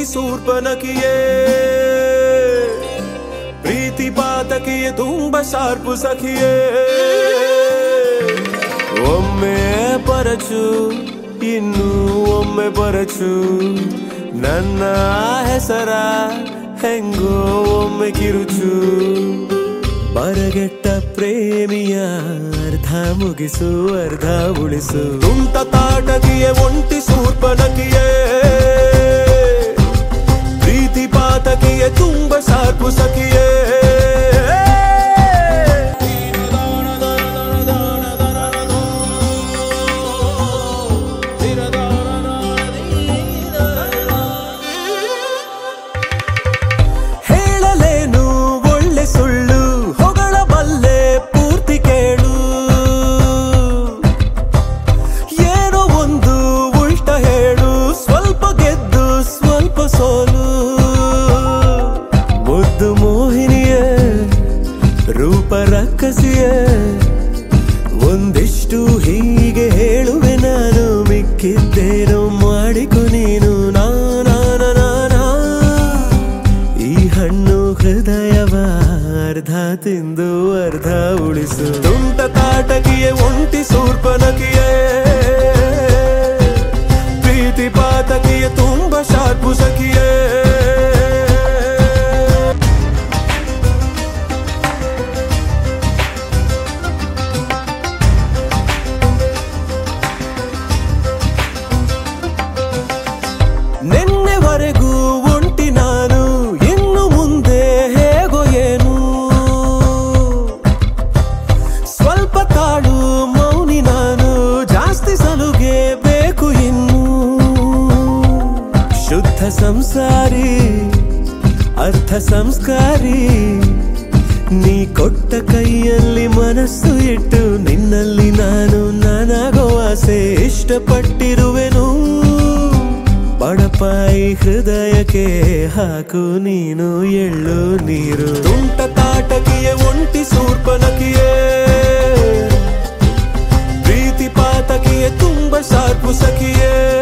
ಸೂರ್ಪನಕಿಯೇ ಪ್ರೀತಿ ಪಾತಕಿಯೇ ತುಂಬ ಶಾರ್ಪು ಸಖಿಯೇ ಒಮ್ಮೆ ಪರಚು ಇನ್ನು ಒಮ್ಮೆ ಪರಚು ನನ್ನ ಹೆಸರ ಹೆಂಗೋ ಒಮ್ಮೆ ಕಿರುಚು ಬರಗೆಟ್ಟ ಪ್ರೇಮಿಯ ಅರ್ಧ ಮುಗಿಸು ಅರ್ಧ ಉಳಿಸು ತುಂಟ ತಾಟಕಿಯೇ ಒಂಟಿ ಸೂರ್ಪನಕಿಯೇ ಪ್ರೀತಿ ಪಾತಕಿಯೇ ತುಂಬ ಶಾರ್ಪು ಸಖಿಯೇ ಹೇಳಲೇನು ಒಳ್ಳೆ ಸುಳ್ಳು ಹೊಗಳಬಲ್ಲೆ ಪೂರ್ತಿ ಕೇಳು ಏನೋ ಒಂದು ಉಲ್ಟ ಹೇಳು ಸ್ವಲ್ಪ ಗೆದ್ದು ಸ್ವಲ್ಪ ಸೋಲು ಮುದ್ದು ಮೋಹಿನಿಯೇ ರೂಪ ರಕ್ಕಸಿಯೇ ಒಂದಿಷ್ಟು ಹೀಗೆ ಹೇಳುವೆ ನಾನು ಮಿಕ್ಕಿದ್ದೇನು ಮಾಡಿಕೊ ನೀನು ನಾನ ನಾನಾ ಈ ಹಣ್ಣು ಹೃದಯವ ಅರ್ಧ ತಿಂದು ಅರ್ಧ ಉಳಿಸು ತುಂಟ ತಾಟಕಿಯೇ ಒಂಟಿ ಸೂರ್ಪನಕಿಯೇ ಪ್ರೀತಿ ಪಾತಕಿಯೇ ತುಂಬ ಶಾರ್ಪು ಸಖಿಯೇ ನಿನ್ನೆವರೆಗೂ ಒಂಟಿ ನಾನು ಇನ್ನು ಮುಂದೆ ಹೇಗೋ ಏನು ಸ್ವಲ್ಪ ತಾಳು ಮೌನಿ ನಾನು ಜಾಸ್ತಿ ಸಲುಗೆ ಬೇಕು ಇನ್ನು ಶುದ್ಧ ಸಂಸಾರಿ ಅರ್ಥ ಸಂಸ್ಕಾರಿ ನೀ ಕೊಟ್ಟ ಕೈಯಲ್ಲಿ ಮನಸ್ಸು ಇಟ್ಟು ನಿನ್ನಲ್ಲಿ ನಾನು ನಾನಾಗೋ ಆಸೆ ಇಷ್ಟಪಟ್ಟಿರುವೆನು ಬಡಪಾಯಿ ಹೃದಯಕ್ಕೆ ಹಾಕು ನೀನು ಎಳ್ಳು ನೀರು ತುಂಟ ತಾಟಕಿಯೇ ಒಂಟಿ ಸೂರ್ಪನಕಿಯೇ ಪ್ರೀತಿ ಪಾತಕಿಯೇ ತುಂಬ ಶಾರ್ಪು ಸಖಿಯೇ